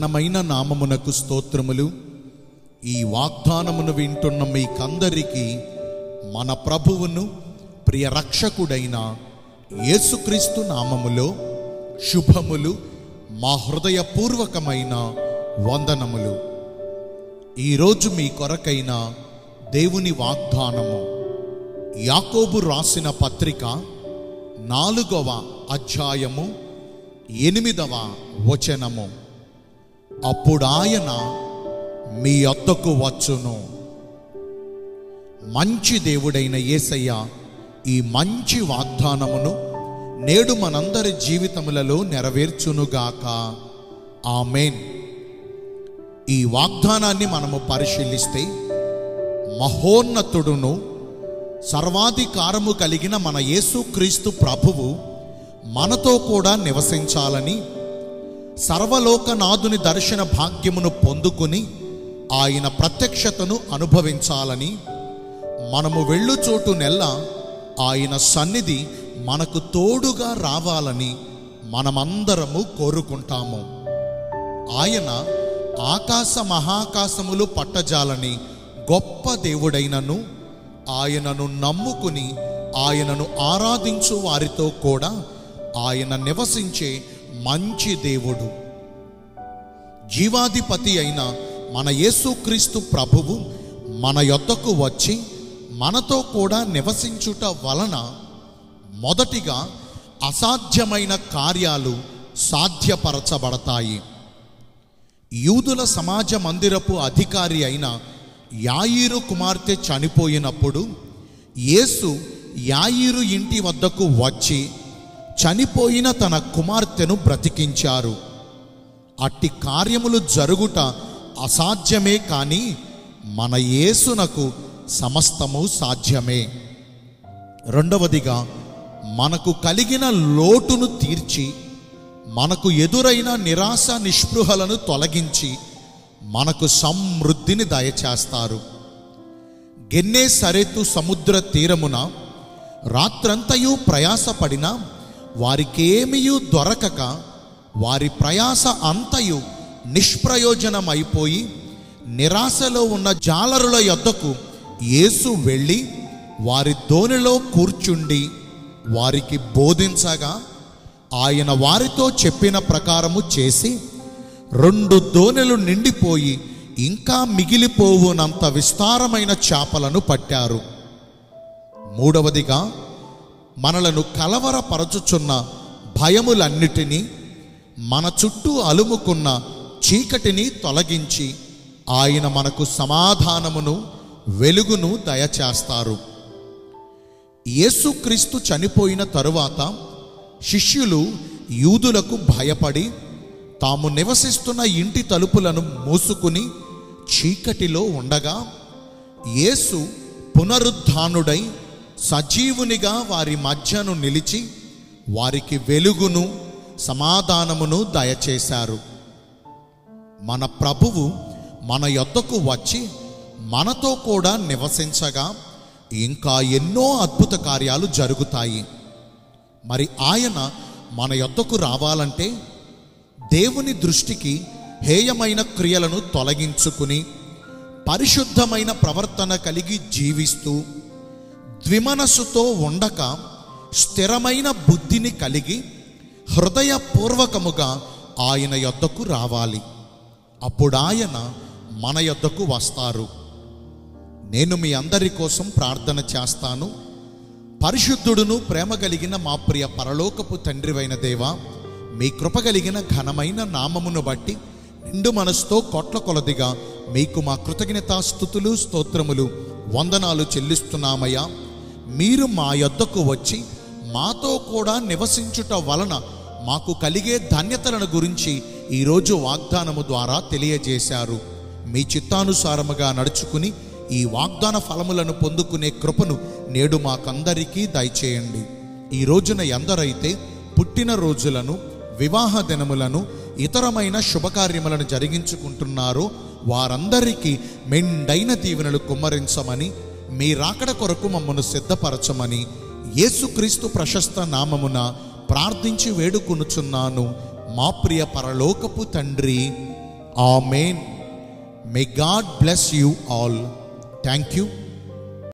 ఘనమైన నామమునకు స్తోత్రములు ఈ వాగ్దానమును వింటున్న మీకందరికీ మన ప్రభువును ప్రియ రక్షకుడైన యేసుక్రీస్తు నామములో శుభములు మా హృదయపూర్వకమైన వందనములు ఈరోజు మీ కొరకైన దేవుని వాగ్దానము యాకోబు రాసిన పత్రిక నాలుగవ అధ్యాయము ఎనిమిదవ వచనము అప్పుడాయన మీ వద్దకు వచ్చును మంచి దేవుడైన యేసయ్య ఈ మంచి వాగ్దానమును నేడు మనందరి జీవితములలో నెరవేర్చునుగాక ఆమెన్ ఈ వాగ్దానాన్ని మనము పరిశీలిస్తే మహోన్నతుడును సర్వాధికారము కలిగిన మన యేసుక్రీస్తు ప్రభువు మనతో కూడా నివసించాలని సర్వలోకనాథుని దర్శన భాగ్యమును పొందుకుని ఆయన ప్రత్యక్షతను అనుభవించాలని మనము వెళ్ళు చోటు నెల్ల ఆయన సన్నిధి మనకు తోడుగా రావాలని మనమందరము కోరుకుంటాము ఆయన ఆకాశ మహాకాశములు పట్టజాలని గొప్ప దేవుడైనను ఆయనను నమ్ముకుని ఆయనను ఆరాధించు వారితో కూడా ఆయన నివసించే మంచి దేవుడు జీవాధిపతి అయిన మన యేసుక్రీస్తు ప్రభువు మన యొద్దకు వచ్చి మనతో కూడా నివసించుట వలన మొదటిగా అసాధ్యమైన కార్యాలు సాధ్యపరచబడతాయి యూదుల సమాజ మందిరపు అధికారి అయిన యాయిరు కుమార్తె చనిపోయినప్పుడు యేసు యాయిరు ఇంటి వద్దకు వచ్చి చనిపోయిన తన కుమార్తెను బ్రతికించారు అట్టి కార్యములు జరుగుట అసాధ్యమే కానీ మన యేసునకు సమస్తము సాధ్యమే రెండవదిగా మనకు కలిగిన లోటును తీర్చి మనకు ఎదురైన నిరాశ నిస్పృహలను తొలగించి మనకు సమృద్ధిని దయచేస్తారు గెన్నే సరెతు సముద్ర తీరమున రాత్రంతయు ప్రయాసపడిన వారికేమియూ దొరకక వారి ప్రయాస అంతయు నిష్ప్రయోజనమైపోయి నిరాశలో ఉన్న జాలరుల యొద్దకు యేసు వెళ్ళి వారి దోణిలో కూర్చుండి వారికి బోధించగా ఆయన వారితో చెప్పిన ప్రకారము చేసి రెండు దోణెలు నిండిపోయి ఇంకా మిగిలిపోవునంత విస్తారమైన చేపలను పట్టారు మూడవదిగా మనలను కలవరపరచుచున్న భయములన్నిటినీ మన చుట్టూ అలుముకున్న చీకటిని తొలగించి ఆయన మనకు సమాధానమును వెలుగును దయచేస్తారు యేసుక్రీస్తు చనిపోయిన తరువాత శిష్యులు యూదులకు భయపడి తాము నివసిస్తున్న ఇంటి తలుపులను మూసుకుని చీకటిలో ఉండగా యేసు పునరుద్ధానుడై సజీవునిగా వారి మధ్యను నిలిచి వారికి వెలుగును సమాధానమును దయచేశారు మన ప్రభువు మన యొద్దకు వచ్చి మనతో కూడా నివసించగా ఇంకా ఎన్నో అద్భుత కార్యాలు జరుగుతాయి మరి ఆయన మన యొద్దకు రావాలంటే దేవుని దృష్టికి హేయమైన క్రియలను తొలగించుకుని పరిశుద్ధమైన ప్రవర్తన కలిగి జీవిస్తూ ద్విమనస్సుతో ఉండక స్థిరమైన బుద్ధిని కలిగి హృదయపూర్వకముగా ఆయన యొద్దకు రావాలి అప్పుడు ఆయన మన యొద్దకు వస్తారు నేను మీ అందరి కోసం ప్రార్థన చేస్తాను పరిశుద్ధుడును ప్రేమ కలిగిన మా ప్రియ పరలోకపు తండ్రివైన దేవా మీ కృప కలిగిన ఘనమైన నామమును బట్టి నిండు మనసుతో కోట్ల కొలదిగా మీకు మా కృతజ్ఞతా స్థుతులు స్తోత్రములు వందనాలు చెల్లిస్తున్నామయ్యా మీరు మా యొద్దకు వచ్చి మాతో కూడా నివసించుట వలన మాకు కలిగే ధన్యతలను గురించి ఈరోజు వాగ్దానము ద్వారా తెలియజేశారు మీ చిత్తానుసారముగా నడుచుకుని ఈ వాగ్దాన ఫలములను పొందుకునే కృపను నేడు మాకందరికీ దయచేయండి ఈ రోజున ఎందరైతే పుట్టిన రోజులను వివాహ దినములను ఇతరమైన శుభకార్యములను జరిగించుకుంటున్నారో వారందరికీ మెండైన దీవెనలు కుమ్మరించమని మీ రాకడ కొరకు మమ్మను సిద్ధపరచమని యేసుక్రీస్తు ప్రశస్త నామమున ప్రార్థించి వేడుకొనుచున్నాను మా ప్రియ పరలోకపు తండ్రి amen may God bless you all thank you